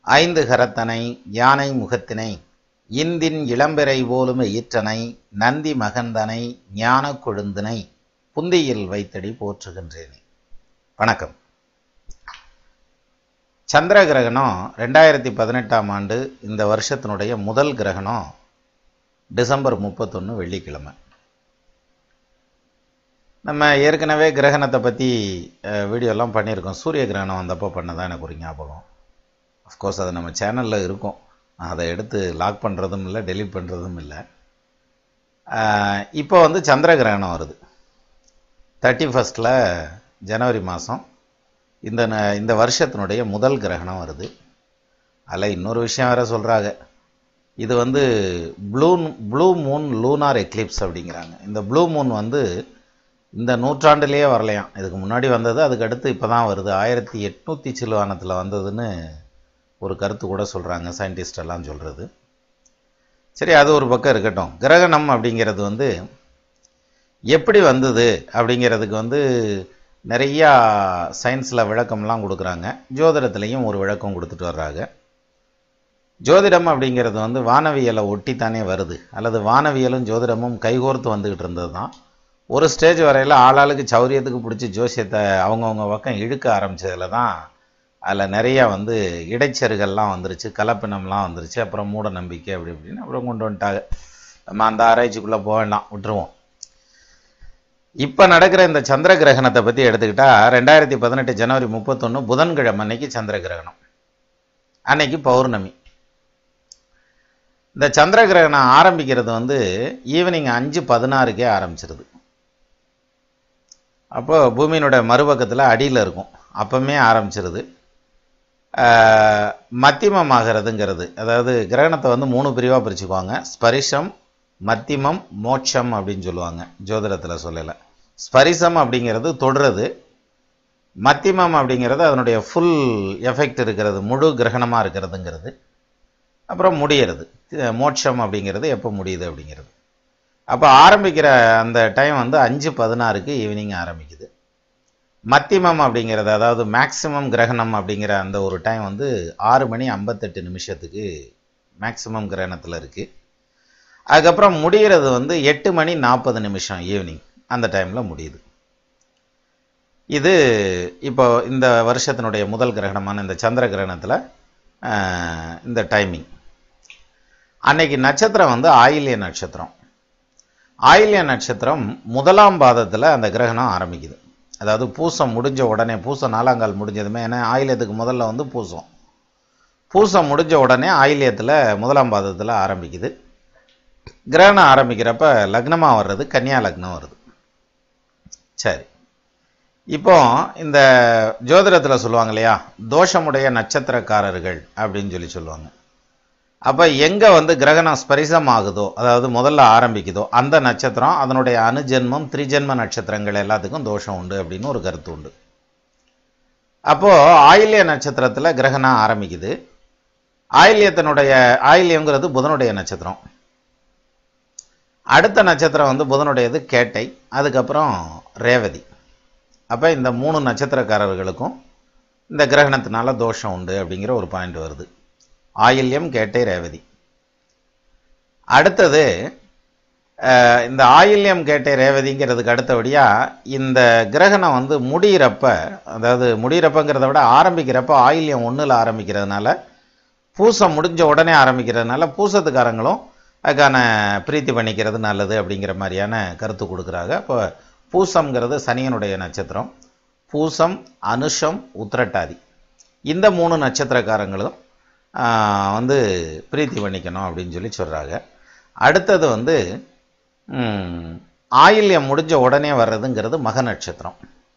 ஐந்து கரத்தனை யானை முகத்தினை இந்தின் இளம்பிறை போலும் ஈற்றனை நந்தி மகந்தனை ஞான கொழுந்தினை புந்தியில் வைத்தடி போற்றுகின்றேனே வணக்கம் சந்திர கிரகணம் ரெண்டாயிரத்தி பதினெட்டாம் ஆண்டு இந்த வருஷத்தினுடைய முதல் கிரகணம் டிசம்பர் முப்பத்தொன்று வெள்ளிக்கிழமை நம்ம ஏற்கனவே கிரகணத்தை பற்றி வீடியோலாம் பண்ணியிருக்கோம் சூரிய கிரகணம் வந்தப்போ பண்ணதான் எனக்கு ஒரு ஞாபகம் அஃப்கோர்ஸ் அது நம்ம சேனலில் இருக்கும் அதை எடுத்து லாக் பண்ணுறதும் இல்லை டெலீட் பண்ணுறதும் இல்லை இப்போ வந்து சந்திர கிரகணம் வருது தேர்ட்டி ஃபஸ்ட்டில் ஜனவரி மாதம் இந்த ந- இந்த வருஷத்தினுடைய முதல் கிரகணம் வருது அதில் இன்னொரு விஷயம் வேற சொல்கிறாங்க இது வந்து blue blue moon lunar eclipse அப்படிங்கிறாங்க இந்த ப்ளூ மூன் வந்து இந்த நூற்றாண்டுலேயே வரலையாம் இதுக்கு முன்னாடி வந்தது அதுக்கு அடுத்து இப்போ தான் வருது ஆயிரத்தி எட்நூற்றி சிலுவானத்தில் வந்ததுன்னு ஒரு கருத்து கூட சொல்கிறாங்க சயின்டிஸ்ட் எல்லாம் சொல்கிறது சரி அது ஒரு பக்கம் இருக்கட்டும் கிரகணம் அப்படிங்கிறது வந்து எப்படி வந்தது அப்படிங்கிறதுக்கு வந்து நிறையா சயின்ஸில் விளக்கம்லாம் கொடுக்குறாங்க ஜோதிடத்துலேயும் ஒரு விளக்கம் கொடுத்துட்டு வர்றாங்க ஜோதிடம் அப்படிங்கிறது வந்து வானவியலை ஒட்டித்தானே வருது அல்லது வானவியலும் ஜோதிடமும் கைகோர்த்து வந்துக்கிட்டு இருந்தது தான் ஒரு ஸ்டேஜ் வரையில் ஆளாளுக்கு சௌரியத்துக்கு பிடிச்சி ஜோசியத்தை அவங்கவுங்க பக்கம் இழுக்க ஆரம்பிச்சதுல தான் அதில் நிறையா வந்து இடைச்செருகள்லாம் வந்துருச்சு கலப்பினம்லாம் வந்துருச்சு அப்புறம் மூட நம்பிக்கை அப்படி இப்படின்னு அப்புறம் கொண்டு வந்துட்டாங்க நம்ம அந்த ஆராய்ச்சிக்குள்ளே போக வேண்டாம் விட்டுருவோம் இப்போ நடக்கிற இந்த சந்திர கிரகணத்தை பற்றி எடுத்துக்கிட்டா ரெண்டாயிரத்தி பதினெட்டு ஜனவரி முப்பத்தொன்று புதன்கிழமை அன்னைக்கு சந்திர கிரகணம் அன்னைக்கு பௌர்ணமி இந்த சந்திர கிரகணம் ஆரம்பிக்கிறது வந்து ஈவினிங் அஞ்சு பதினாறுக்கே ஆரம்பிச்சிருது அப்போ பூமியினோட மறுபக்கத்தில் அடியில் இருக்கும் அப்பமே ஆரம்பிச்சிருது ஆஹ், மத்தியமமாகிறதுங்கிறது அதாவது கிரகணத்தை வந்து மூணு பிரிவாக பிரிச்சுக்குவாங்க ஸ்பரிசம் மத்தியமம் மோட்சம் அப்படின்னு சொல்லுவாங்க ஜோதிடத்தில் சொல்லலை ஸ்பரிசம் அப்படிங்கிறது தொடுறது மத்தியமம் அப்படிங்கிறது அதனுடைய ஃபுல் எஃபெக்ட் இருக்கிறது முழு கிரகணமாக இருக்கிறதுங்கிறது அப்புறம் முடியறது இது மோட்சம் அப்படிங்கிறது எப்போ முடியுது அப்படிங்கிறது அப்போ ஆரம்பிக்கிற அந்த டைம் வந்து அஞ்சு பதினாறுக்கு ஈவினிங் ஆரம்பிக்குது மத்தியமம் அப்படிங்கிறது அதாவது மேக்ஸிமம் கிரகணம் அப்படிங்கிற அந்த ஒரு டைம் வந்து ஆறு மணி ஐம்பத்தெட்டு நிமிஷத்துக்கு மேக்ஸிமம் கிரகணத்தில் இருக்குது அதுக்கப்புறம் முடிகிறது வந்து எட்டு மணி நாற்பது நிமிஷம் ஈவினிங் அந்த டைமில் முடியுது இது இப்போ இந்த வருஷத்தினுடைய முதல் கிரகணமான இந்த சந்திர கிரகணத்தில் இந்த டைமிங் அன்னைக்கு நட்சத்திரம் வந்து ஆயில்ய நட்சத்திரம் ஆயில்ய நட்சத்திரம் முதலாம் பாதத்தில் அந்த கிரகணம் ஆரம்பிக்குது அதாவது பூசம் முடிஞ்ச உடனே பூசம் நாலாங்கால் முடிஞ்சதுமே ஏன்னா ஆயில்யத்துக்கு முதல்ல வந்து பூசம் பூசம் முடிஞ்ச உடனே ஆயில்யத்தில் முதலாம் பாதத்தில் ஆரம்பிக்குது கிரகணம் ஆரம்பிக்கிறப்ப லக்னமாக வர்றது கன்னியா லக்னம் வருது சரி இப்போ இந்த ஜோதிடத்தில் சொல்லுவாங்க இல்லையா தோஷமுடைய நட்சத்திரக்காரர்கள் அப்படின்னு சொல்லி சொல்லுவாங்க அப்போ எங்கே வந்து கிரகணம் ஸ்பரிசம் ஆகுதோ அதாவது முதல்ல ஆரம்பிக்குதோ அந்த நட்சத்திரம் அதனுடைய அணுஜென்மம் திரிஜென்ம நட்சத்திரங்கள் எல்லாத்துக்கும் தோஷம் உண்டு அப்படின்னு ஒரு கருத்து உண்டு அப்போது ஆயில்ய நட்சத்திரத்தில் கிரகணம் ஆரம்பிக்குது ஆயில்யத்தினுடைய ஆயில்யங்கிறது புதனுடைய நட்சத்திரம் அடுத்த நட்சத்திரம் வந்து புதனுடையது கேட்டை அதுக்கப்புறம் ரேவதி அப்போ இந்த மூணு நட்சத்திரக்காரர்களுக்கும் இந்த கிரகணத்தினால தோஷம் உண்டு அப்படிங்கிற ஒரு பாயிண்ட் வருது ஆயில்யம் கேட்டை ரேவதி அடுத்தது அஹ், இந்த ஆயில்யம் கேட்டை ரேவதிங்கிறதுக்கு அடுத்தபடியாக இந்த கிரகணம் வந்து முடியிறப்ப அதாவது முடியிறப்பங்கிறத விட ஆரம்பிக்கிறப்ப ஆயில்யம் ஒன்றில் ஆரம்பிக்கிறதுனால பூசம் முடிஞ்ச உடனே ஆரம்பிக்கிறதுனால பூசத்துக்காரங்களும் அதுக்கான பிரீத்தி பண்ணிக்கிறது நல்லது அப்படிங்கிற மாதிரியான கருத்து கொடுக்குறாங்க இப்போ பூசம்ங்கிறது சனியனுடைய நட்சத்திரம் பூசம் அனுஷம் உத்திரட்டாதி இந்த மூணு நட்சத்திரக்காரங்களும் ஆஹ், வந்து பிரீத்தி பண்ணிக்கணும் அப்படின்னு சொல்லி சொல்கிறாங்க அடுத்தது வந்து ம், ஆயில்யம் முடிஞ்ச உடனே வர்றதுங்கிறது மக நட்சத்திரம்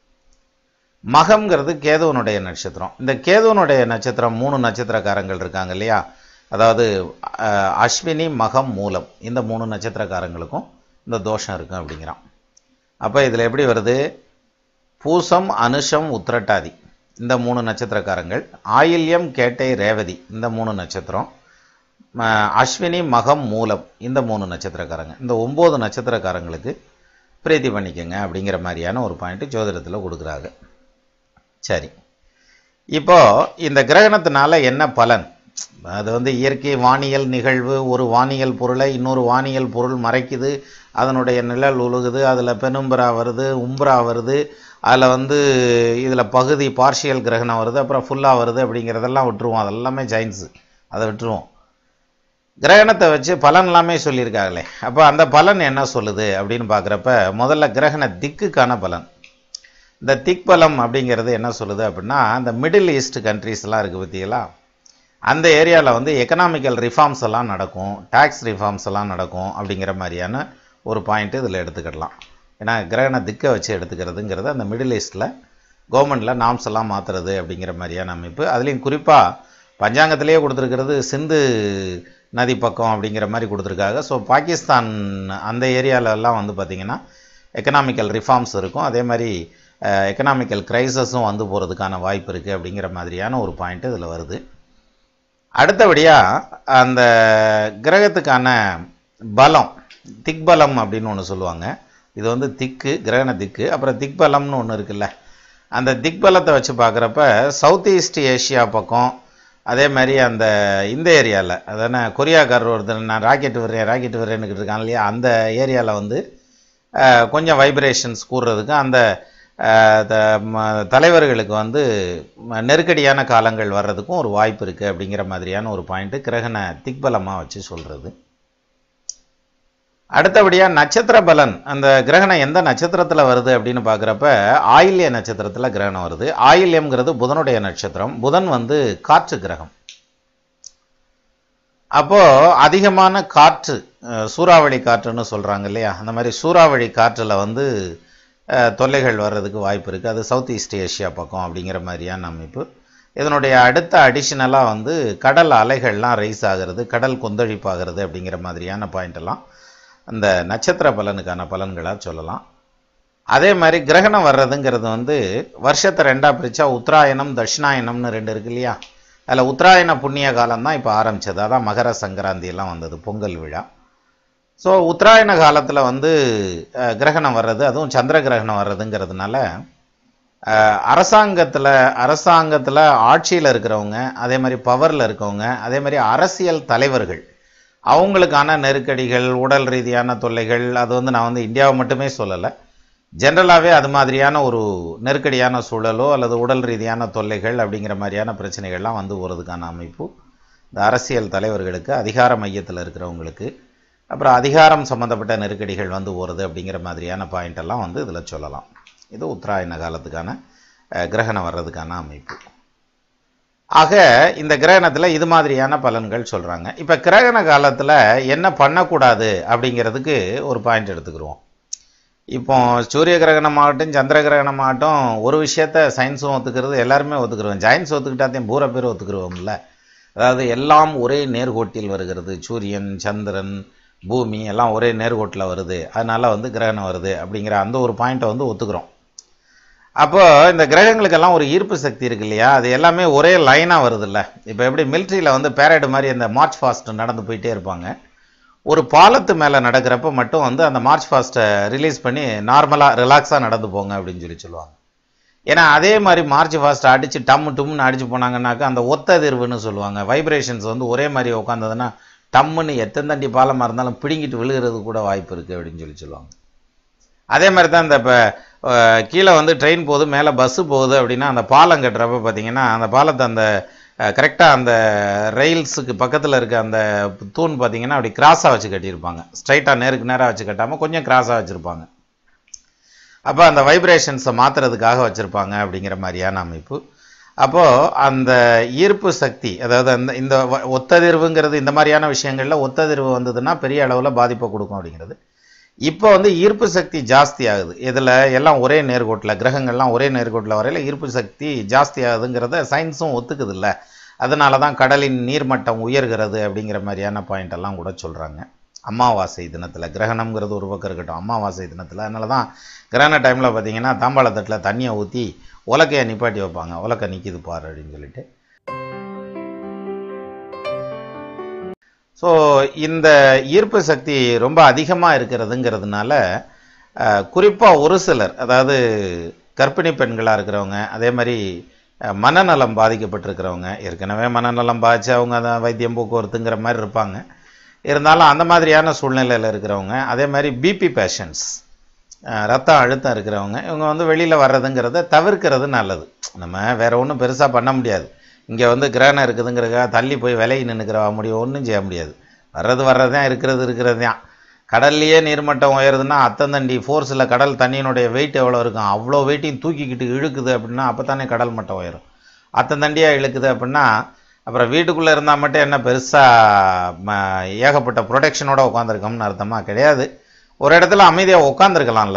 மகம்ங்கிறது கேதுவனுடைய நட்சத்திரம் இந்த கேதுவனுடைய நட்சத்திரம் மூணு நட்சத்திரக்காரங்கள் இருக்காங்க இல்லையா அதாவது அஹ், அஸ்வினி மகம் மூலம் இந்த மூணு நட்சத்திரக்காரங்களுக்கும் இந்த தோஷம் இருக்கும் அப்படிங்கிறான் அப்போ இதில் எப்படி வருது பூசம் அனுஷம் உத்திரட்டாதி இந்த மூணு நட்சத்திரக்காரங்கள் ஆயில்யம் கேட்டை ரேவதி இந்த மூணு நட்சத்திரம் ம, அஸ்வினி மகம் மூலம் இந்த மூணு நட்சத்திரக்காரங்க இந்த ஒம்பது நட்சத்திரக்காரங்களுக்கு பிரீத்தி பண்ணிக்கங்க அப்படிங்கிற மாதிரியான ஒரு பாயிண்ட் ஜோதிடத்தில் கொடுக்குறாங்க சரி இப்போ இந்த கிரகணத்தினால என்ன பலன் அது வந்து இயற்கை வானியல் நிகழ்வு ஒரு வானியல் பொருளை இன்னொரு வானியல் பொருள் மறைக்குது அதனுடைய நிழல் உழுகுது அதில் பெனும்பரா வருது உம்பரா வருது அதில் வந்து இதில் பகுதி பார்ஷியல் கிரகணம் வருது அப்புறம் ஃபுல்லாக வருது அப்படிங்கிறதெல்லாம் விட்டுருவோம் அதெல்லாமே சயின்ஸு அதை விட்டுருவோம் கிரகணத்தை வச்சு பலன் எல்லாமே சொல்லியிருக்காங்களே அப்போ அந்த பலன் என்ன சொல்லுது அப்படின்னு பார்க்குறப்ப முதல்ல கிரகண திக்குக்கான பலன் இந்த திக் பலம் அப்படிங்கிறது என்ன சொல்லுது அப்படின்னா இந்த மிடில் ஈஸ்ட் கண்ட்ரீஸ்லாம் இருக்குது பார்த்தீங்களா அந்த ஏரியாவில் வந்து எக்கனாமிக்கல் ரிஃபார்ம்ஸ் எல்லாம் நடக்கும் டேக்ஸ் ரிஃபார்ம்ஸ் எல்லாம் நடக்கும் அப்படிங்கிற மாதிரியான ஒரு பாயிண்ட்டு இதில் எடுத்துக்கிடலாம் ஏன்னா கிரகண திக்கை வச்சு எடுத்துக்கிறதுங்கிறது அந்த மிடில் ஈஸ்ட்டில் கவர்மெண்ட்டில் நாம்ஸ் எல்லாம் மாற்றுறது அப்படிங்கிற மாதிரியான அமைப்பு அதுலேயும் குறிப்பாக பஞ்சாங்கத்திலேயே கொடுத்துருக்கிறது சிந்து நதி பக்கம் அப்படிங்கிற மாதிரி கொடுத்துருக்காங்க ஸோ பாகிஸ்தான் அந்த ஏரியாலெல்லாம் வந்து பார்த்திங்கன்னா எக்கனாமிக்கல் ரிஃபார்ம்ஸ் இருக்கும் அதே மாதிரி எக்கனாமிக்கல் கிரைசஸும் வந்து போகிறதுக்கான வாய்ப்பு இருக்குது அப்படிங்கிற மாதிரியான ஒரு பாயிண்ட் இதில் வருது அடுத்தபடியாக அந்த கிரகத்துக்கான பலம் திக்பலம் அப்படின்னு ஒன்று சொல்லுவாங்க இது வந்து திக்கு கிரகண திக்கு அப்புறம் திக்பலம்னு ஒன்று இருக்குல்ல அந்த திக்பலத்தை வச்சு பார்க்குறப்ப சவுத் ஈஸ்ட் ஏஷியா பக்கம் அதே மாதிரி அந்த இந்த ஏரியாவில் அதான கொரியாக்காரர் ஒருத்தர் நான் ராக்கெட் விடுறேன் ராக்கெட் விடுறேன்னு இருக்கான் இல்லையா அந்த ஏரியாவில் வந்து அஹ், கொஞ்சம் வைப்ரேஷன்ஸ் கூடுறதுக்கு அந்த அஹ், த- ம- தலைவர்களுக்கு வந்து ம- நெருக்கடியான காலங்கள் வர்றதுக்கும் ஒரு வாய்ப்பு இருக்குது அப்படிங்கிற மாதிரியான ஒரு பாயிண்ட்டு கிரகண திக்பலமாக வச்சு சொல்கிறது அடுத்தபடியாக நட்சத்திர பலன் அந்த கிரகணம் எந்த நட்சத்திரத்தில் வருது அப்படின்னு பார்க்குறப்ப ஆயில்ய நட்சத்திரத்தில் கிரகணம் வருது ஆயில்யம்ங்கிறது புதனுடைய நட்சத்திரம் புதன் வந்து காற்று கிரகம் அப்போ அதிகமான காற்று அஹ், சூறாவளி காற்றுன்னு சொல்றாங்க இல்லையா அந்த மாதிரி சூறாவளி காற்றுல வந்து அஹ், தொல்லைகள் வர்றதுக்கு வாய்ப்பு இருக்கு அது சவுத் ஈஸ்ட் ஏஷியா பக்கம் அப்படிங்கிற மாதிரியான அமைப்பு இதனுடைய அடுத்த அடிஷனலாக வந்து கடல் அலைகள்லாம் ரைஸ் ஆகிறது கடல் கொந்தளிப்பாகிறது அப்படிங்கிற மாதிரியான பாயிண்ட் எல்லாம் அந்த நட்சத்திர பலனுக்கான பலன்களாக சொல்லலாம் அதே மாதிரி கிரகணம் வர்றதுங்கிறது வந்து வருஷத்தை ரெண்டா பிரிச்சா உத்தராயணம் தட்சிணாயனம்னு ரெண்டு இருக்கு இல்லையா அதில் உத்தராயண புண்ணிய காலம் தான் இப்போ ஆரம்பிச்சது அதான் மகர சங்கராந்தி எல்லாம் வந்தது பொங்கல் விழா ஸோ உத்தராயண காலத்தில் வந்து அஹ், கிரகணம் வர்றது அதுவும் சந்திர கிரகணம் வர்றதுங்கிறதுனால அரசாங்கத்தில் அரசாங்கத்தில் ஆட்சியில் இருக்கிறவங்க அதே மாதிரி பவரில் இருக்கவங்க அதே மாதிரி அரசியல் தலைவர்கள் அவங்களுக்கான நெருக்கடிகள் உடல் ரீதியான தொல்லைகள் அது வந்து நான் வந்து இந்தியாவை மட்டுமே சொல்லலை ஜென்ரலாகவே அது மாதிரியான ஒரு நெருக்கடியான சூழலோ அல்லது உடல் ரீதியான தொல்லைகள் அப்படிங்கிற மாதிரியான பிரச்சனைகள்லாம் வந்து போகிறதுக்கான அமைப்பு இந்த அரசியல் தலைவர்களுக்கு அதிகார மையத்தில் இருக்கிறவங்களுக்கு அப்புறம் அதிகாரம் சம்மந்தப்பட்ட நெருக்கடிகள் வந்து போகிறது அப்படிங்கிற மாதிரியான பாயிண்ட் எல்லாம் வந்து இதில் சொல்லலாம் இது உத்தராயண காலத்துக்கான அஹ், கிரகணம் வர்றதுக்கான அமைப்பு ஆக இந்த கிரகணத்தில் இது மாதிரியான பலன்கள் சொல்கிறாங்க இப்போ கிரகண காலத்தில் என்ன பண்ணக்கூடாது அப்படிங்கிறதுக்கு ஒரு பாயிண்ட் எடுத்துக்கிருவோம் இப்போ சூரிய கிரகணம் ஆகட்டும் சந்திர கிரகணம் ஆகட்டும் ஒரு விஷயத்த சயின்ஸும் ஒத்துக்கிறது எல்லாருமே ஒத்துக்கிறோம் ஜெயின்ஸ் ஒத்துக்கிட்டாத்தையும் பூரா பேர் ஒத்துக்கிறோம்ல அதாவது எல்லாம் ஒரே நேர்கோட்டில் வருகிறது சூரியன் சந்திரன் பூமி எல்லாம் ஒரே நேர்கோட்டில் வருது அதனால வந்து கிரகணம் வருது அப்படிங்கிற அந்த ஒரு பாயிண்ட்டை வந்து ஒத்துக்கிறோம் அப்போ இந்த கிரகங்களுக்கெல்லாம் ஒரு ஈர்ப்பு சக்தி இருக்கு இல்லையா அது எல்லாமே ஒரே லைனாக வருதுல்ல இப்போ எப்படி மிலிட்ரியில் வந்து பேரேடு மாதிரி அந்த மார்ச் ஃபாஸ்ட் நடந்து போயிட்டே இருப்பாங்க ஒரு பாலத்து மேலே நடக்கிறப்ப மட்டும் வந்து அந்த மார்ச் ஃபாஸ்ட்டை ரிலீஸ் பண்ணி நார்மலாக ரிலாக்ஸாக நடந்து போங்க அப்படின்னு சொல்லி சொல்லுவாங்க ஏன்னா அதே மாதிரி மார்ச் ஃபாஸ்ட் அடித்து டம்மு டும்னு அடிச்சு போனாங்கன்னாக்கா அந்த ஒத்த அதிர்வுன்னு சொல்லுவாங்க வைப்ரேஷன்ஸ் வந்து ஒரே மாதிரி உட்காந்ததுன்னா டம்முன்னு எத்தனை தண்டி பாலமாக இருந்தாலும் பிடுங்கிட்டு விழுகிறது கூட வாய்ப்பு இருக்குது அப்படின்னு சொல்லி சொல்லுவாங்க அதே மாதிரி தான் இந்த இப்போ கீழே வந்து ட்ரெயின் போகுது மேலே பஸ்ஸு போகுது அப்படின்னா அந்த பாலம் கட்டுறப்ப பார்த்தீங்கன்னா அந்த பாலத்தை அந்த கரெக்டாக அந்த ரெயில்ஸுக்கு பக்கத்தில் இருக்க அந்த தூண் பார்த்தீங்கன்னா அப்படி கிராஸாக வச்சு கட்டியிருப்பாங்க ஸ்ட்ரைட்டாக நேருக்கு நேராக வச்சு கட்டாமல் கொஞ்சம் கிராஸாக வச்சுருப்பாங்க அப்போ அந்த வைப்ரேஷன்ஸை மாற்றுறதுக்காக வச்சுருப்பாங்க அப்படிங்கிற மாதிரியான அமைப்பு அப்போது அந்த ஈர்ப்பு சக்தி அதாவது அந்த இந்த வ- ஒத்ததிர்வுங்கிறது இந்த மாதிரியான விஷயங்களில் ஒத்ததிர்வு வந்ததுன்னா பெரிய அளவில் பாதிப்பை கொடுக்கும் அப்படிங்கிறது இப்போ வந்து ஈர்ப்பு சக்தி ஜாஸ்தி ஆகுது இதில் எல்லாம் ஒரே நேர்கோட்டில் கிரகங்கள்லாம் ஒரே நேர்கோட்டில் வரையில் ஈர்ப்பு சக்தி ஜாஸ்தி ஆகுதுங்கிறத சயின்ஸும் ஒத்துக்குது இல்லை அதனால தான் கடலின் நீர்மட்டம் உயர்கிறது அப்படிங்கிற மாதிரியான பாயிண்ட் எல்லாம் கூட சொல்கிறாங்க அமாவாசை தினத்தில் கிரகணம்ங்கிறது ஒரு பக்கம் இருக்கட்டும் அமாவாசை தினத்தில் அதனால தான் கிரகண டைமில் பார்த்தீங்கன்னா தாம்பாளத்தட்டில் தண்ணியை ஊற்றி உலக்கையை நிப்பாட்டி வைப்பாங்க உலக்கை நிற்கிது பாரு அப்படின்னு சொல்லிட்டு ஸோ இந்த ஈர்ப்பு சக்தி ரொம்ப அதிகமாக இருக்கிறதுங்கிறதுனால குறிப்பாக ஒரு சிலர் அதாவது கர்ப்பிணி பெண்களாக இருக்கிறவங்க அதே மாதிரி அஹ், மனநலம் பாதிக்கப்பட்டிருக்கிறவங்க ஏற்கனவே மனநலம் பாதிச்சு அவங்க அதை வைத்தியம் போக்குவரத்துங்கிற மாதிரி இருப்பாங்க இருந்தாலும் அந்த மாதிரியான சூழ்நிலையில் இருக்கிறவங்க அதே மாதிரி பிபி பேஷண்ட்ஸ் ரத்த அழுத்தம் இருக்கிறவங்க இவங்க வந்து வெளியில் வர்றதுங்கிறத தவிர்க்கிறது நல்லது நம்ம வேற ஒன்றும் பெருசாக பண்ண முடியாது இங்கே வந்து கிரகணம் இருக்குதுங்கிறதுக்காக தள்ளி போய் விலகி நின்றுக்கிறவா முடியும் ஒன்றும் செய்ய முடியாது வர்றது வர்றதான் இருக்கிறது இருக்கிறது தான் கடல்லையே நீர்மட்டம் உயருதுன்னா அத்தந்தண்டி ஃபோர்ஸில் கடல் தண்ணியினுடைய வெயிட் எவ்வளோ இருக்கும் அவ்வளோ வெயிட்டையும் தூக்கிக்கிட்டு இழுக்குது அப்படின்னா அப்போ தானே கடல் மட்டம் உயரும் அத்தந்தண்டியாக இழுக்குது அப்படின்னா அப்புறம் வீட்டுக்குள்ளே இருந்தால் மட்டும் என்ன பெருசாக ஏகப்பட்ட ப்ரொடெக்ஷனோட உட்காந்துருக்கோம்னு அர்த்தமா கிடையாது ஒரு இடத்துல அமைதியாக உட்காந்துருக்கலாம்ல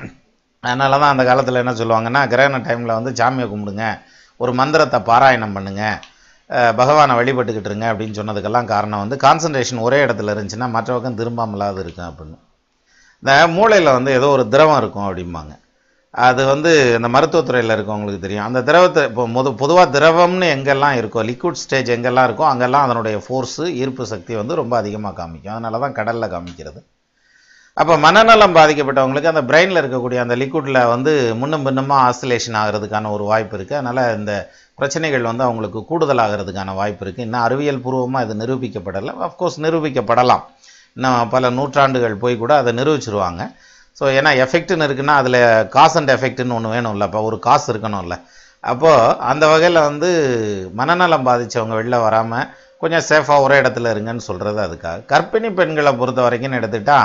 அதனால தான் அந்த காலத்தில் என்ன சொல்லுவாங்கன்னா கிரகண டைமில் வந்து சாமியை கும்பிடுங்க ஒரு மந்திரத்தை பாராயணம் பண்ணுங்க அஹ் பகவானை வழிபட்டுக்கிட்டு இருங்க அப்படின்னு சொன்னதுக்கெல்லாம் காரணம் வந்து கான்சன்ட்ரேஷன் ஒரே இடத்துல இருந்துச்சுன்னா மற்ற பக்கம் திரும்பாமலாது இருக்கும் அப்படின்னு இந்த மூளையில் வந்து ஏதோ ஒரு திரவம் இருக்கும் அப்படிம்பாங்க அது வந்து இந்த மருத்துவத்துறையில் இருக்கவங்களுக்கு தெரியும் அந்த திரவத்தை இப்போ முது பொதுவாக திரவம்னு எங்கெல்லாம் இருக்கோ லிக்விட் ஸ்டேஜ் எங்கெல்லாம் இருக்கோ அங்கெல்லாம் அதனுடைய ஃபோர்ஸு ஈர்ப்பு சக்தி வந்து ரொம்ப அதிகமாக காமிக்கும் அதனால தான் கடலில் காமிக்கிறது அப்போ மனநலம் பாதிக்கப்பட்டவங்களுக்கு அந்த பிரெயினில் இருக்கக்கூடிய அந்த லிக்விடில் வந்து முன்னும் பின்னுமாக ஆசிலேஷன் ஆகிறதுக்கான ஒரு வாய்ப்பு இருக்குது அதனால் இந்த பிரச்சனைகள் வந்து அவங்களுக்கு கூடுதலாகிறதுக்கான வாய்ப்பு இருக்குது இன்னும் அறிவியல் பூர்வமாக இது நிரூபிக்கப்படலை அஃப்கோர்ஸ் நிரூபிக்கப்படலாம் இன்னும் பல நூற்றாண்டுகள் போய் கூட அதை நிரூபிச்சிருவாங்க ஸோ ஏன்னா எஃபெக்ட்னு இருக்குன்னா அதில் காஸ் அண்ட் எஃபெக்ட்னு ஒன்று வேணும்ல அப்போ ஒரு காசு இருக்கணும்ல அப்போது அந்த வகையில் வந்து மனநலம் பாதித்தவங்க வெளில வராமல் கொஞ்சம் சேஃபாக ஒரே இடத்துல இருங்கன்னு சொல்கிறது அதுக்காக கர்ப்பிணி பெண்களை பொறுத்த வரைக்கும் எடுத்துட்டா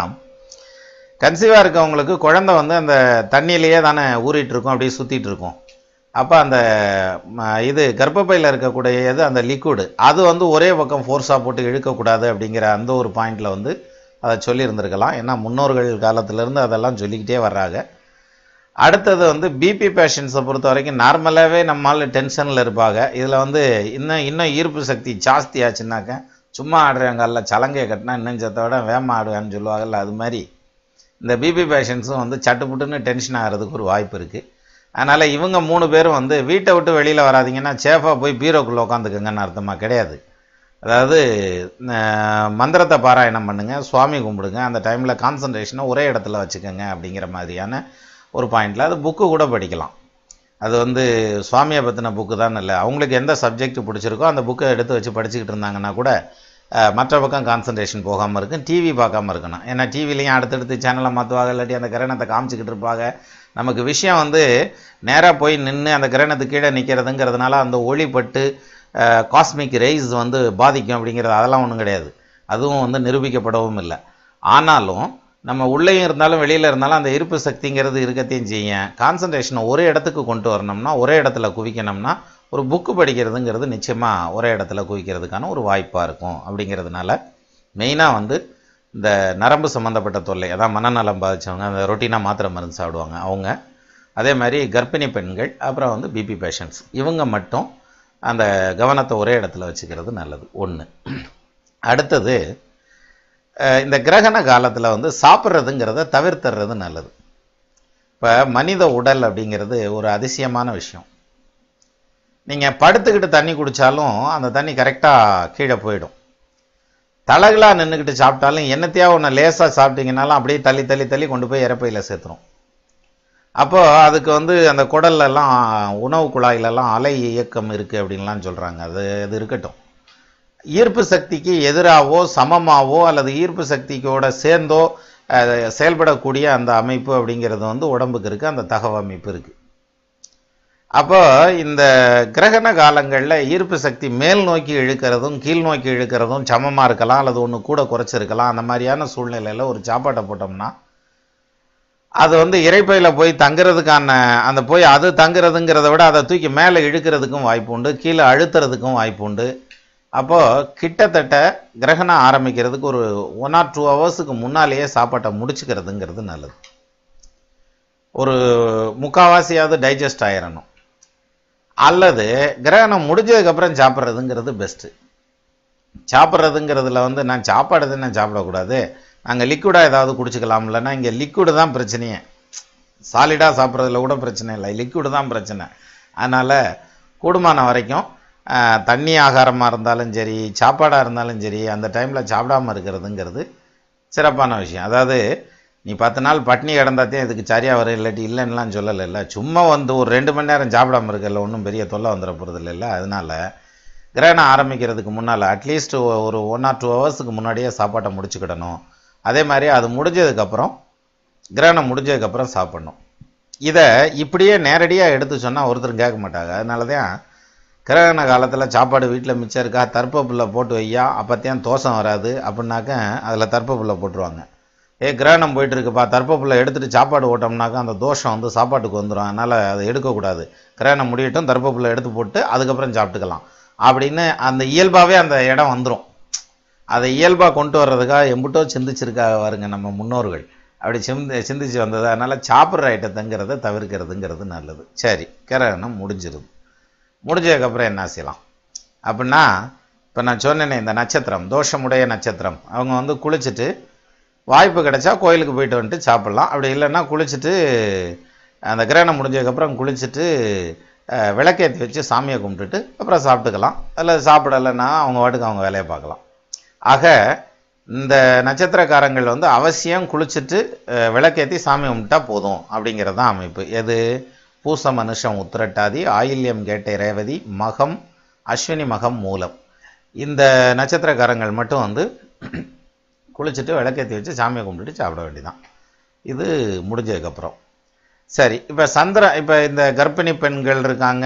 கன்சீவாக இருக்கவங்களுக்கு குழந்தை வந்து அந்த தண்ணியிலேயே தானே ஊறிட்டு இருக்கும் அப்படியே சுற்றிட்டு இருக்கும் அப்போ அந்த ம, இது கர்ப்பப்பையில் இருக்கக்கூடியது அந்த லிக்விடு அது வந்து ஒரே பக்கம் ஃபோர்ஸாக போட்டு இழுக்கக்கூடாது அப்படிங்கிற அந்த ஒரு பாயிண்டில் வந்து அதை சொல்லியிருந்திருக்கலாம் ஏன்னா முன்னோர்கள் காலத்திலேருந்து அதெல்லாம் சொல்லிக்கிட்டே வர்றாங்க அடுத்தது வந்து பிபி பேஷண்ட்ஸை பொறுத்த வரைக்கும் நார்மலாகவே நம்மால் டென்ஷனில் இருப்பாங்க இதில் வந்து இன்னும் இன்னும் ஈர்ப்பு சக்தி ஜாஸ்தி ஆச்சுன்னாக்க சும்மா ஆடுறாங்கல்ல சலங்கையை கட்டினா இன்னும் சத்த விட வேமா ஆடுவேன்னு சொல்லுவாங்கல்ல அது மாதிரி இந்த பிபி பேஷண்ட்ஸும் வந்து சட்டுப்புட்டுன்னு டென்ஷன் ஆகிறதுக்கு ஒரு வாய்ப்பு இருக்குது அதனால் இவங்க மூணு பேரும் வந்து வீட்டை விட்டு வெளியில் வராதீங்கன்னா சேஃபாக போய் பீரோக்குள்ளே உட்காந்துக்குங்கன்னு அர்த்தமாக கிடையாது அதாவது அஹ், மந்திரத்தை பாராயணம் பண்ணுங்க சுவாமி கும்பிடுங்க அந்த டைமில் கான்சன்ட்ரேஷனை ஒரே இடத்துல வச்சுக்கோங்க அப்படிங்கிற மாதிரியான ஒரு பாயிண்டில் அது புக்கு கூட படிக்கலாம் அது வந்து சுவாமியை பற்றின புக்கு தான் இல்லை அவங்களுக்கு எந்த சப்ஜெக்ட் பிடிச்சிருக்கோ அந்த புக்கை எடுத்து வச்சு படிச்சுக்கிட்டு இருந்தாங்கன்னா கூட அஹ், மற்ற பக்கம் கான்சன்ட்ரேஷன் போகாமல் இருக்கும் டிவி பார்க்காம இருக்கணும் ஏன்னா டிவிலையும் அடுத்தடுத்து சேனலை மாற்றுவாங்க இல்லாட்டி அந்த கிரணத்தை காமிச்சிக்கிட்டு இருப்பாங்க நமக்கு விஷயம் வந்து நேராக போய் நின்று அந்த கிரணத்துக்கு கீழே நிற்கிறதுங்கிறதுனால அந்த ஒளிப்பட்டு காஸ்மிக் ரேஸ் வந்து பாதிக்கும் அப்படிங்கிறது அதெல்லாம் ஒன்றும் கிடையாது அதுவும் வந்து நிரூபிக்கப்படவும் இல்லை ஆனாலும் நம்ம உள்ளேயும் இருந்தாலும் வெளியில் இருந்தாலும் அந்த இருப்பு சக்திங்கிறது இருக்கத்தையும் செய்யும் கான்சன்ட்ரேஷனை ஒரே இடத்துக்கு கொண்டு வரணும்னா ஒரே இடத்துல குவிக்கணும்னா ஒரு புக்கு படிக்கிறதுங்கிறது நிச்சயமாக ஒரே இடத்துல குவிக்கிறதுக்கான ஒரு வாய்ப்பாக இருக்கும் அப்படிங்கிறதுனால மெயினாக வந்து இந்த நரம்பு சம்மந்தப்பட்ட தொல்லை அதான் மனநலம் பாதிச்சவங்க அந்த ரொட்டீனாக மாத்திரை மருந்து சாப்பிடுவாங்க அவங்க அதே மாதிரி கர்ப்பிணி பெண்கள் அப்புறம் வந்து பிபி பேஷண்ட்ஸ் இவங்க மட்டும் அந்த கவனத்தை ஒரே இடத்துல வச்சுக்கிறது நல்லது ஒன்று அடுத்தது அஹ், இந்த கிரகண காலத்தில் வந்து சாப்பிட்றதுங்கிறத தவிர்த்துறது நல்லது இப்போ மனித உடல் அப்படிங்கிறது ஒரு அதிசயமான விஷயம் நீங்கள் படுத்துக்கிட்டு தண்ணி குடித்தாலும் அந்த தண்ணி கரெக்டாக கீழே போயிடும் தலகலாக நின்றுக்கிட்டு சாப்பிட்டாலும் என்னத்தையா ஒன்று லேசாக சாப்பிட்டீங்கனாலும் அப்படியே தள்ளி தள்ளி தள்ளி கொண்டு போய் இறப்பையில் சேர்த்துரும் அப்போ அதுக்கு வந்து அந்த குடல்லலாம் உணவு குழாயிலெல்லாம் அலை இயக்கம் இருக்குது அப்படின்லாம் சொல்கிறாங்க அது அது இருக்கட்டும் ஈர்ப்பு சக்திக்கு எதிராகவோ சமமாவோ அல்லது ஈர்ப்பு சக்திக்கோட சேர்ந்தோ அஹ், செயல்படக்கூடிய அந்த அமைப்பு அப்படிங்கிறது வந்து உடம்புக்கு இருக்குது அந்த தகவமைப்பு இருக்குது அப்போ இந்த கிரகண காலங்களில் ஈர்ப்பு சக்தி மேல் நோக்கி இழுக்கிறதும் கீழ் நோக்கி இழுக்கிறதும் சமமாக இருக்கலாம் அல்லது ஒன்று கூட குறைச்சிருக்கலாம் அந்த மாதிரியான சூழ்நிலையில் ஒரு சாப்பாட்டை போட்டோம்னா அது வந்து இறைப்பையில் போய் தங்குறதுக்கான அந்த போய் அது தங்குறதுங்கிறத விட அதை தூக்கி மேலே இழுக்கிறதுக்கும் வாய்ப்பு உண்டு கீழே அழுத்துறதுக்கும் வாய்ப்பு உண்டு அப்போது கிட்டத்தட்ட கிரகணம் ஆரம்பிக்கிறதுக்கு ஒரு ஒன் ஆர் டூ ஹவர்ஸுக்கு முன்னாலேயே சாப்பாட்டை முடிச்சுக்கிறதுங்கிறது நல்லது ஒரு முக்காவாசியாவது டைஜஸ்ட் ஆயிரணும் அல்லது கிரகணம் முடிஞ்சதுக்கப்புறம் சாப்பிட்றதுங்கிறது பெஸ்ட்டு சாப்பிட்றதுங்கிறதுல வந்து நான் சாப்பாடு தானே சாப்பிடக்கூடாது நாங்கள் லிக்விடாக ஏதாவது குடிச்சுக்கலாம் இல்லைன்னா இங்கே லிக்விடு தான் பிரச்சனையே சாலிடாக சாப்பிட்றதுல கூட பிரச்சனை இல்லை லிக்விடு தான் பிரச்சனை அதனால் கூடுமான வரைக்கும் ஆஹ், தண்ணி ஆகாரமாக இருந்தாலும் சரி சாப்பாடாக இருந்தாலும் சரி அந்த டைமில் சாப்பிடாம இருக்கிறதுங்கிறது சிறப்பான விஷயம் அதாவது நீ பத்து நாள் பட்னி கிடந்தாத்தையும் இதுக்கு சரியாக வரும் இல்லாட்டி இல்லைன்னுலாம் சொல்லலைல்ல சும்மா வந்து ஒரு ரெண்டு மணி நேரம் சாப்பிடாம இருக்கல ஒன்றும் பெரிய தொல்லை வந்துட போகிறது இல்லைல்ல அதனால கிரகணம் ஆரம்பிக்கிறதுக்கு முன்னால் அட்லீஸ்ட் ஒரு ஒன் ஆர் டூ ஹவர்ஸுக்கு முன்னாடியே சாப்பாட்டை முடிச்சுக்கிடணும் அதே மாதிரி அது முடிஞ்சதுக்கப்புறம் கிரகணம் முடிஞ்சதுக்கப்புறம் சாப்பிடணும் இதை இப்படியே நேரடியாக எடுத்து சொன்னால் ஒருத்தரும் கேட்க மாட்டாங்க அதனால தான் கிரகண காலத்தில் சாப்பாடு வீட்டில் மிச்சம் இருக்கா தர்ப்பப்புல்ல போட்டு வையா அப்போத்தையும் தோசம் வராது அப்படின்னாக்க அதில் தர்ப்பப்புல்ல போட்டுருவாங்க ஏ கிரகணம் போயிட்டு இருக்குப்பா தர்ப்பப்புல்ல எடுத்துகிட்டு சாப்பாடு ஓட்டோம்னாக்கா அந்த தோஷம் வந்து சாப்பாட்டுக்கு வந்துடும் அதனால் அதை எடுக்கக்கூடாது கிரகணம் முடியட்டும் தர்ப்பப்புல்ல எடுத்து போட்டு அதுக்கப்புறம் சாப்பிட்டுக்கலாம் அப்படின்னு அந்த இயல்பாகவே அந்த இடம் வந்துடும் அதை இயல்பாக கொண்டு வர்றதுக்காக எம்புட்டோ சிந்திச்சிருக்காக பாருங்க நம்ம முன்னோர்கள் அப்படி சிந்தி சிந்திச்சு வந்தது அதனால் சாப்பிட்ற ஐட்டத்தைங்கிறத தவிர்க்கிறதுங்கிறது நல்லது சரி கிரகணம் முடிஞ்சிருது முடிஞ்சதுக்கப்புறம் என்ன செய்யலாம் அப்படின்னா இப்போ நான் சொன்னேனே இந்த நட்சத்திரம் தோஷமுடைய நட்சத்திரம் அவங்க வந்து குளிச்சுட்டு வாய்ப்பு கிடைச்சா கோயிலுக்கு போயிட்டு வந்துட்டு சாப்பிட்லாம் அப்படி இல்லைன்னா குளிச்சுட்டு அந்த கிரகணம் முடிஞ்சதுக்கப்புறம் குளிச்சுட்டு அஹ், விளக்கேற்றி வச்சு சாமியை கும்பிட்டுட்டு அப்புறம் சாப்பிட்டுக்கலாம் அல்லது சாப்பிடலைன்னா அவங்க வாட்டுக்கு அவங்க வேலையை பார்க்கலாம் ஆக இந்த நட்சத்திரக்காரங்கள் வந்து அவசியம் குளிச்சுட்டு அஹ், விளக்கேத்தி சாமி கும்பிட்டா போதும் அப்படிங்கிறது தான் அமைப்பு எது பூச மனுஷம் உத்திரட்டாதி ஆயில்யம் கேட்டை ரேவதி மகம் அஸ்வினி மகம் மூலம் இந்த நட்சத்திரக்காரங்கள் மட்டும் வந்து குளிச்சுட்டு விளக்கேற்றி வச்சு சாமியை கும்பிட்டுட்டு சாப்பிட வேண்டியதான் இது முடிஞ்சதுக்கப்புறம் சரி இப்போ சந்திர இப்போ இந்த கர்ப்பிணி பெண்கள் இருக்காங்க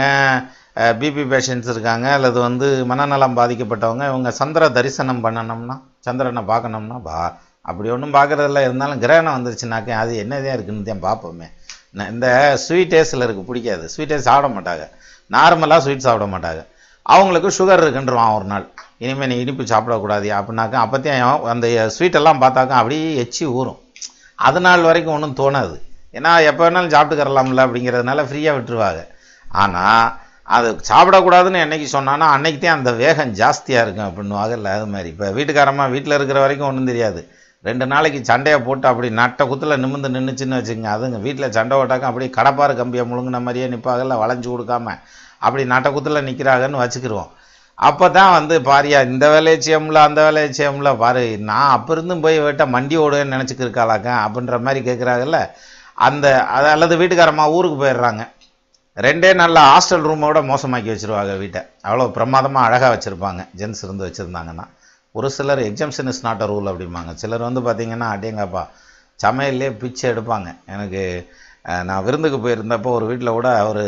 பிபி பேஷண்ட்ஸ் இருக்காங்க அல்லது வந்து மனநலம் பாதிக்கப்பட்டவங்க இவங்க சந்திர தரிசனம் பண்ணணும்னா சந்திரனை பார்க்கணும்னா பா அப்படி ஒன்றும் பார்க்குறதில்ல இருந்தாலும் கிரகணம் வந்துருச்சுனாக்கே அது என்னதே இருக்குன்னு தான் பார்ப்போமே ந- இந்த ஸ்வீட்டேஸில் இருக்கு பிடிக்காது ஸ்வீட்டேஸ் சாப்பிட மாட்டாங்க நார்மலாக ஸ்வீட் சாப்பிட மாட்டாங்க அவங்களுக்கு சுகர் இருக்குன்றான் ஒரு நாள் இனிமேல் நீ இனிப்பு சாப்பிடக்கூடாது அப்படின்னாக்கா அப்போத்தையும் அந்த ஸ்வீட்டெல்லாம் பார்த்தாக்கா அப்படியே எச்சி ஊறும் அது நாள் வரைக்கும் ஒன்றும் தோணாது ஏன்னா எப்போ வேணாலும் சாப்பிட்டுக்கறலாம்ல அப்படிங்கிறதுனால ஃப்ரீயாக விட்டுருவாங்க ஆனால் அது சாப்பிடக்கூடாதுன்னு என்னைக்கு சொன்னானோ அன்னைக்கு தான் அந்த வேகம் ஜாஸ்தியாக இருக்கும் அப்படின்னுவாங்கல்ல அது மாதிரி இப்போ வீட்டுக்காரம்மா வீட்டில் இருக்கிற வரைக்கும் ஒன்றும் தெரியாது ரெண்டு நாளைக்கு சண்டையை போட்டு அப்படி நட்ட குத்தில் நிமிர்ந்து நின்றுச்சுன்னு வச்சுக்கோங்க அதுங்க வீட்டில் சண்டை போட்டாக்க அப்படியே கடப்பாறு கம்பியை முழுங்கின மாதிரியே நிற்பாங்கல்ல வளைஞ்சு கொடுக்காம அப்படி நட்ட குத்தில் நிற்கிறாங்கன்னு வச்சுக்கிருவோம் அப்போ தான் வந்து பாரியா இந்த வேலையை செய்யமுல அந்த வேலையை செய்யமுல பாரு நான் அப்போ இருந்தும் போய் விட்டால் மண்டி ஓடுவேன்னு நினச்சிக்கிருக்காளாக்க அப்படின்ற மாதிரி கேட்குறாங்கல்ல அந்த அது அல்லது வீட்டுக்காரம்மா ஊருக்கு போயிடுறாங்க ரெண்டே நாளில் ஹாஸ்டல் ரூமோட மோசமாக்கி வச்சிருவாங்க வீட்டை அவ்வளோ பிரமாதமாக அழகாக வச்சுருப்பாங்க ஜென்ஸ் இருந்து வச்சுருந்தாங்கன்னா ஒரு சிலர் exception is not a rule அப்படிம்பாங்க சிலர் வந்து பார்த்தீங்கன்னா அடேங்கப்பா சமையல்லே பிச்சை எடுப்பாங்க எனக்கு அஹ், நான் விருந்துக்கு போயிருந்தப்போ ஒரு வீட்டில் கூட அவர்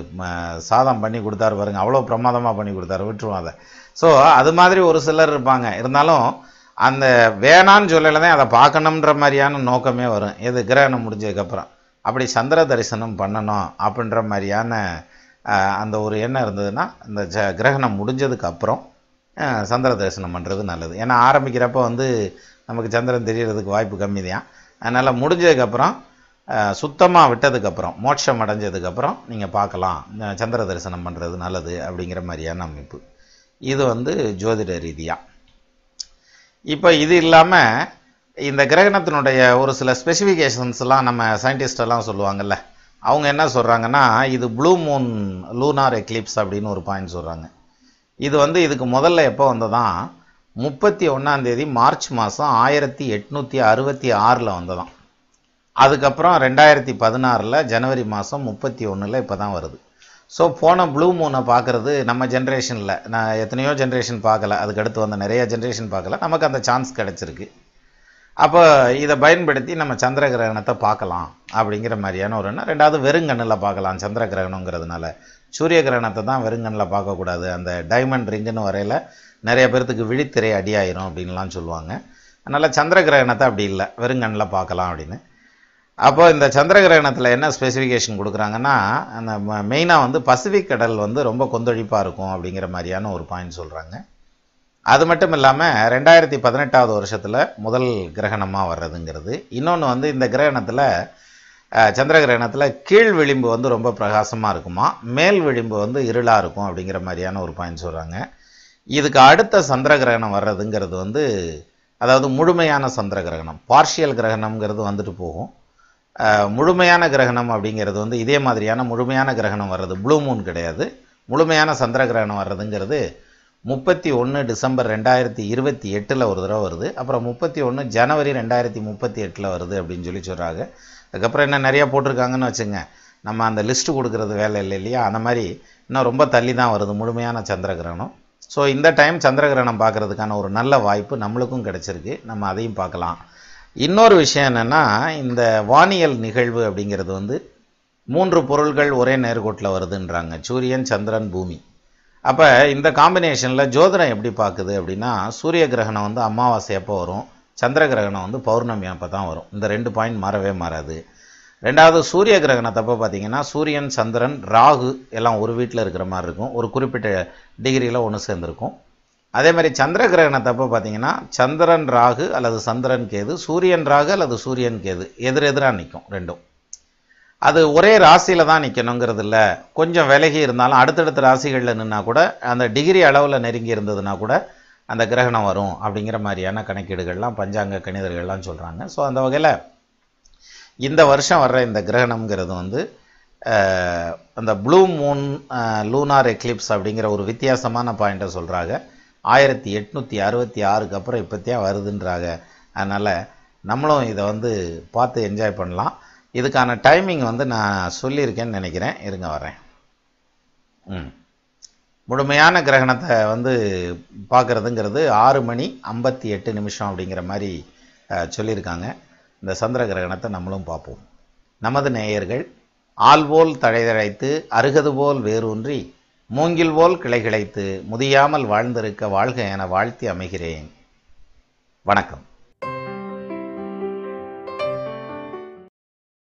சாதம் பண்ணி கொடுத்தாரு பாருங்க அவ்வளோ பிரமாதமாக பண்ணி கொடுத்தாரு விட்டுருவோம் அதை ஸோ அது மாதிரி ஒரு சிலர் இருப்பாங்க இருந்தாலும் அந்த வேணான்னு சொல்லலை தான் அதை பார்க்கணுன்ற மாதிரியான நோக்கமே வரும் எது கிரகணம் முடிஞ்சதுக்கப்புறம் அப்படி சந்திர தரிசனம் பண்ணணும் அப்படின்ற மாதிரியான அஹ், அந்த ஒரு எண்ணம் இருந்ததுன்னா இந்த ஜ கிரகணம் முடிஞ்சதுக்கு அப்புறம் அஹ், சந்திர தரிசனம் பண்ணுறது நல்லது ஏன்னா ஆரம்பிக்கிறப்ப வந்து நமக்கு சந்திரன் தெரியறதுக்கு வாய்ப்பு கம்மி தான் அதனால் முடிஞ்சதுக்கப்புறம் சுத்தமாக விட்டதுக்கப்புறம் மோட்சம் அடைஞ்சதுக்கப்புறம் நீங்கள் பார்க்கலாம் அஹ், சந்திர தரிசனம் பண்ணுறது நல்லது அப்படிங்கிற மாதிரியான அமைப்பு இது வந்து ஜோதிட ரீதியாக இப்போ இது இல்லாமல் இந்த கிரகணத்தினுடைய ஒரு சில ஸ்பெசிஃபிகேஷன்ஸ்லாம் நம்ம scientist எல்லாம் சொல்லுவாங்கல்ல அவங்க என்ன சொல்கிறாங்கன்னா இது ப்ளூ மூன் லூனார் எக்லிப்ஸ் அப்படின்னு ஒரு பாயிண்ட் சொல்கிறாங்க இது வந்து இதுக்கு முதல்ல எப்போ வந்ததான் முப்பத்தி ஒன்றாந்தேதி மார்ச் மாதம் ஆயிரத்தி எட்நூற்றி அறுபத்தி ஆறில் வந்ததாம் அதுக்கப்புறம் ரெண்டாயிரத்தி பதினாறில் ஜனவரி மாதம் முப்பத்தி ஒன்றில் இப்போ தான் வருது ஸோ போன ப்ளூ மூனை பார்க்குறது நம்ம ஜென்ரேஷனில் நான் எத்தனையோ ஜென்ரேஷன் பார்க்கல அதுக்கு அடுத்து வந்த நிறைய ஜென்ரேஷன் பார்க்கல நமக்கு அந்த சான்ஸ் கிடச்சிருக்கு அப்போ இதை பயன்படுத்தி நம்ம சந்திர கிரகணத்தை பார்க்கலாம் அப்படிங்கிற மாதிரியான ஒரு எண்ணம் ரெண்டாவது வெறுங்கண்ணில் பார்க்கலாம் சந்திர கிரகணங்கிறதுனால சூரிய கிரகணத்தை தான் வெறுங்கண்ணில் பார்க்கக்கூடாது அந்த டைமண்ட் ரிங்குன்னு வரையில் நிறைய பேர்த்துக்கு விழித்திரை அடியாயிரும் அப்படின்லாம் சொல்லுவாங்க அதனால் சந்திர கிரகணத்தை அப்படி இல்லை வெறுங்கண்ணில் பார்க்கலாம் அப்படின்னு அப்போ இந்த சந்திர கிரகணத்தில் என்ன ஸ்பெசிஃபிகேஷன் கொடுக்குறாங்கன்னா அந்த மெயினாக வந்து பசிபிக் கடல் வந்து ரொம்ப கொந்தளிப்பாக இருக்கும் அப்படிங்கிற மாதிரியான ஒரு பாயிண்ட் சொல்கிறாங்க அது மட்டும் இல்லாமல் ரெண்டாயிரத்தி பதினெட்டாவது வருஷத்தில் முதல் கிரகணமாக வர்றதுங்கிறது இன்னொன்று வந்து இந்த கிரகணத்தில் சந்திர கிரகணத்தில் கீழ் விளிம்பு வந்து ரொம்ப பிரகாசமாக இருக்குமா மேல் விளிம்பு வந்து இருளாக இருக்கும் அப்படிங்கிற மாதிரியான ஒரு பாயிண்ட் சொல்கிறாங்க இதுக்கு அடுத்த சந்திர கிரகணம் வர்றதுங்கிறது வந்து அதாவது முழுமையான சந்திர கிரகணம் பார்ஷியல் கிரகணம்ங்கிறது வந்துட்டு போகும் அஹ், முழுமையான கிரகணம் அப்படிங்கிறது வந்து இதே மாதிரியான முழுமையான கிரகணம் வர்றது ப்ளூ மூன் கிடையாது முழுமையான சந்திர கிரகணம் வர்றதுங்கிறது முப்பத்தி ஒன்று டிசம்பர் ரெண்டாயிரத்தி இருபத்தி எட்டில் ஒரு தடவை வருது அப்புறம் முப்பத்தி ஒன்று ஜனவரி ரெண்டாயிரத்தி முப்பத்தி எட்டில் வருது அப்படின்னு சொல்லி சொல்கிறாங்க அதுக்கப்புறம் என்ன நிறையா போட்டிருக்காங்கன்னு வச்சுங்க நம்ம அந்த லிஸ்ட்டு கொடுக்குறது வேலை இல்லை இல்லையா அந்த மாதிரி இன்னும் ரொம்ப தள்ளி தான் வருது முழுமையான சந்திர கிரகணம் ஸோ இந்த டைம் சந்திர கிரகணம் பார்க்குறதுக்கான ஒரு நல்ல வாய்ப்பு நம்மளுக்கும் கிடைச்சிருக்கு நம்ம அதையும் பார்க்கலாம் இன்னொரு விஷயம் என்னென்னா இந்த வானியல் நிகழ்வு அப்படிங்கிறது வந்து மூன்று பொருள்கள் ஒரே நேர்கோட்டில் வருதுன்றாங்க சூரியன் சந்திரன் பூமி அப்போ இந்த காம்பினேஷனில் ஜோதிடம் எப்படி பார்க்குது அப்படின்னா சூரிய கிரகணம் வந்து அமாவாசை எப்போ வரும் சந்திர கிரகணம் வந்து பௌர்ணமி அப்போ தான் வரும் இந்த ரெண்டு பாயிண்ட் மாறவே மாறாது ரெண்டாவது சூரிய கிரகணத்தப்போ பார்த்தீங்கன்னா சூரியன் சந்திரன் ராகு எல்லாம் ஒரு வீட்டில் இருக்கிற மாதிரி இருக்கும் ஒரு குறிப்பிட்ட டிகிரியில் ஒன்று சேர்ந்துருக்கும் அதே மாதிரி சந்திர கிரகணத்தப்போ பார்த்தீங்கன்னா சந்திரன் ராகு அல்லது சந்திரன் கேது சூரியன் ராகு அல்லது சூரியன் கேது எதிரெதிராக நிற்கும் ரெண்டும் அது ஒரே ராசியில் தான் நிற்கணுங்கிறது இல்லை கொஞ்சம் விலகி இருந்தாலும் அடுத்தடுத்த ராசிகளில் நின்னா கூட அந்த டிகிரி அளவில் நெருங்கி இருந்ததுன்னா கூட அந்த கிரகணம் வரும் அப்படிங்கிற மாதிரியான கணக்கீடுகள்லாம் பஞ்சாங்க கணிதர்கள்லாம் சொல்கிறாங்க ஸோ அந்த வகையில் இந்த வருஷம் வர்ற இந்த கிரகணம்ங்கிறது வந்து அஹ், அந்த ப்ளூ மூன் லூனார் எக்லிப்ஸ் அப்படிங்கிற ஒரு வித்தியாசமான பாயிண்ட்டை சொல்கிறாங்க ஆயிரத்தி எட்நூற்றி அறுபத்தி ஆறுக்கு அப்புறம் இப்போத்தியாக வருதுன்றாங்க அதனால் நம்மளும் இதை வந்து பார்த்து என்ஜாய் பண்ணலாம் இதுக்கான டைமிங் வந்து நான் சொல்லியிருக்கேன்னு நினைக்கிறேன் இருங்க வரேன் ம் முழுமையான கிரகணத்தை வந்து பார்க்குறதுங்கிறது ஆறு மணி ஐம்பத்தி எட்டு நிமிஷம் அப்படிங்கிற மாதிரி அஹ், சொல்லியிருக்காங்க இந்த சந்திர கிரகணத்தை நம்மளும் பார்ப்போம் நமது நேயர்கள் ஆள்போல் தழைதழைத்து அருகது போல் வேரூன்றி மூங்கில் போல் கிளைகிளைத்து முதியாமல் வாழ்ந்திருக்க வாழ்க என வாழ்த்தி அமைகிறேன் வணக்கம்